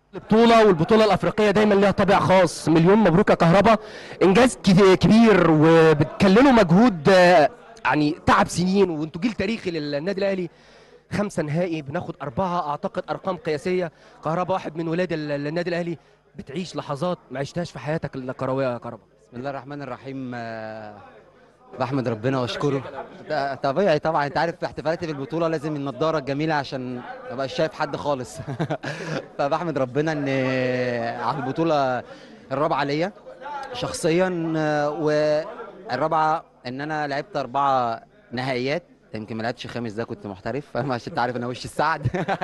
البطولة والبطولة الأفريقية دايما ليها طابع خاص مليون مبروك يا كهربا إنجاز كت- كبير وبتكللوا مجهود آه، يعني تعب سنين وانتوا جيل تاريخي للنادي الأهلي خمسة نهائي بناخد أربعة أعتقد أرقام قياسية كهربا واحد من ولاد ال- النادي الأهلي بتعيش لحظات ما عشتهاش في حياتك الكروية يا كهربا بسم الله الرحمن الرحيم آه، بحمد ربنا واشكره ده طبيعي طبعا انت عارف في احتفالاتي بالبطوله لازم النضاره الجميله عشان ما بقاش شايف حد خالص فبحمد ربنا ان على البطوله الرابعه ليا شخصيا آه، والرابعه ان انا لعبت اربعه نهائيات يمكن ما لعبتش خامس ده كنت محترف فاهم عشان تعرف انا وش السعد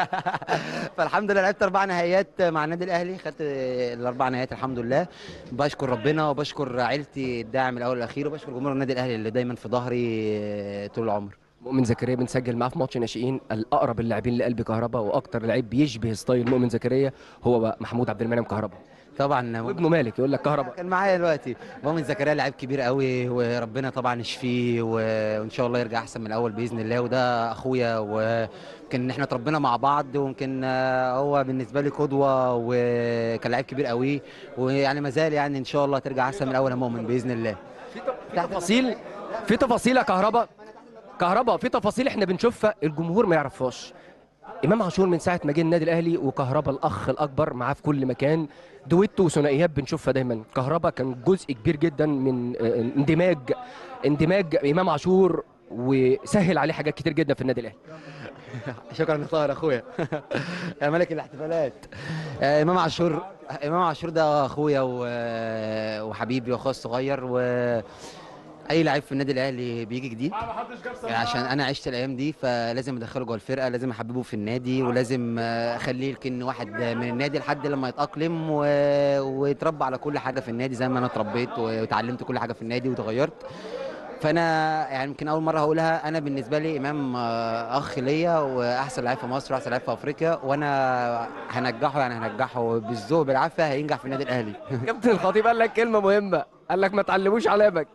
فالحمد لله لعبت اربع نهائيات مع النادي الاهلي خدت الاربع نهائيات الحمد لله بشكر ربنا وبشكر عيلتي الداعم الاول والاخير وبشكر جمهور النادي الاهلي اللي دايما في ظهري طول العمر مؤمن زكريا بنسجل معاه في ماتش ناشئين الأقرب اللاعبين لقلب كهربا وأكتر لعيب بيشبه ستايل مؤمن زكريا هو بقى محمود عبد المنعم كهربا طبعا وابنه مالك يقول لك كهربا كان معايا دلوقتي مؤمن زكريا لعيب كبير قوي وربنا طبعا يشفيه و- وان شاء الله يرجع احسن من الاول باذن الله وده اخويا ويمكن احنا اتربينا مع بعض ويمكن آه، هو بالنسبه لي قدوه وكان لعيب كبير قوي ويعني ما زال يعني ان شاء الله ترجع احسن من الاول يا مؤمن باذن الله في تفاصيل في تفاصيل يا كهربا كهربا في تفاصيل احنا بنشوفها الجمهور ما يعرفهاش امام عاشور من ساعه ما جه النادي الاهلي وكهربا الاخ الاكبر معاه في كل مكان دويتو وثنائيات بنشوفها دايما كهربا كان جزء كبير جدا من اه، اندماج اندماج امام عاشور وسهل عليه حاجات كتير جدا في النادي الاهلي شكرا يا طاهر اخويا يا ملك الاحتفالات آه، امام عاشور امام عاشور ده اخويا و- وحبيبي واخويا الصغير و اي لعيب في النادي الاهلي بيجي جديد عشان انا عشت الايام دي فلازم ادخله جوه الفرقه لازم احببه في النادي ولازم آه، اخليه يمكن واحد من النادي لحد لما يتاقلم و... ويتربى على كل حاجه في النادي زي ما انا اتربيت واتعلمت كل حاجه في النادي وتغيرت فانا يعني يمكن اول مره هقولها انا بالنسبه لي امام آه، اخ ليا واحسن لعيب في مصر واحسن لعيب في افريقيا وانا هنجحه يعني هنجحه بالذوق بالعافيه هينجح في النادي الاهلي كابتن الخطيب قال لك كلمه مهمه قال لك ما تعلموش علامك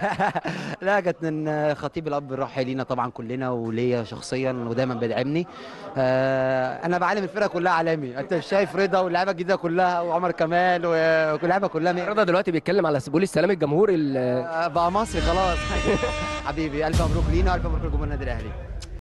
لا كانت من خطيب الاب الروحي لينا طبعا كلنا وليا شخصيا ودايما بيدعمني آه، انا بعلم الفرقه كلها علامي انت شايف رضا واللعيبه الجديده كلها وعمر كمال وكل اللعيبه كلها مية- رضا دلوقتي بيتكلم على سبول السلام الجمهور ال- آه، بقى مصري خلاص حبيبي الف مبروك لينا والف مبروك لجمهور النادي الاهلي